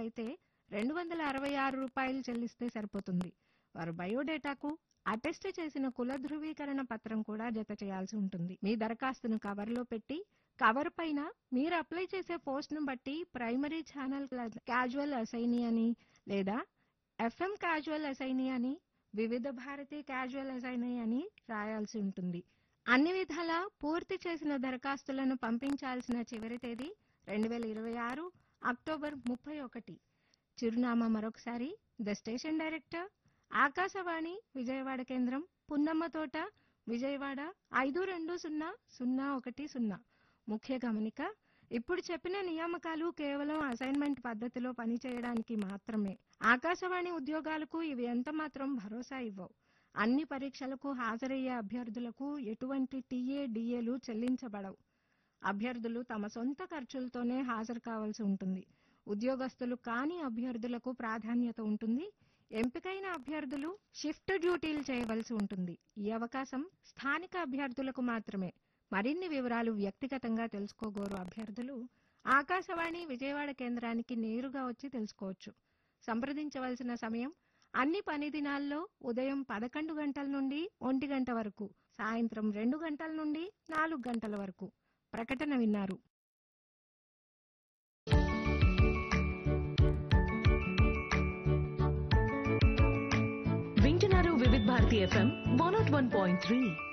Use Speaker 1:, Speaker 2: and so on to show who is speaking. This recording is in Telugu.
Speaker 1: రూపాయలైతే రెండు వందల అరవై ఆరు రూపాయలు చెల్లిస్తే సరిపోతుంది వారు బయోడేటాకు అటెస్ట్ చేసిన కుల ధృవీకరణ పత్రం కూడా జత చేయాల్సి ఉంటుంది మీ దరఖాస్తును కవర్లో పెట్టి కవర్ పైన మీరు అప్లై చేసే పోస్ట్ ను బట్టి ప్రైమరీ ఛానల్ క్యాజువల్ అసైనీ అని లేదా ఎఫ్ఎం క్యాజువల్ అసైనీ అని వివిధ భారతి క్యాజువల్ అసైనీ అని రాయాల్సి ఉంటుంది అన్ని విధాలా పూర్తి చేసిన దరఖాస్తులను పంపించాల్సిన చివరి తేదీ రెండు వేల ఇరవై ఆరు అక్టోబర్ ముప్పై ఒకటి చిరునామా మరొకసారి the station director Akashvani Vijayawada కేంద్రం పున్నమ్మ తోట విజయవాడ ఐదు రెండు సున్నా సున్నా ఒకటి సున్నా ముఖ్య గమనిక ఇప్పుడు చెప్పిన నియామకాలు కేవలం అసైన్మెంట్ పద్ధతిలో పనిచేయడానికి మాత్రమే ఆకాశవాణి ఉద్యోగాలకు ఇవి ఎంత మాత్రం భరోసా ఇవ్వవు అన్ని పరీక్షలకు హాజరయ్యే అభ్యర్థులకు ఎటువంటి టీఏ డిఏలు చెల్లించబడవు అభ్యర్థులు తమ సొంత ఖర్చులతోనే హాజరు కావాల్సి ఉంటుంది ఉద్యోగస్తులు కాని అభ్యర్థులకు ప్రాధాన్యత ఉంటుంది ఎంపికైన అభ్యర్థులు షిఫ్ట్ డ్యూటీలు చేయవలసి ఉంటుంది ఈ అవకాశం స్థానిక అభ్యర్థులకు మాత్రమే మరిన్ని వివరాలు వ్యక్తిగతంగా తెలుసుకోగోరు అభ్యర్థులు ఆకాశవాణి విజయవాడ కేంద్రానికి నేరుగా వచ్చి తెలుసుకోవచ్చు సంప్రదించవలసిన సమయం అన్ని పని దినాల్లో ఉదయం పదకొండు గంటల నుండి ఒంటి గంట వరకు సాయంత్రం రెండు గంటల నుండి నాలుగు గంటల వరకు ప్రకటన విన్నారు
Speaker 2: వింటున్నారు Vividh Bharati FM one not one point three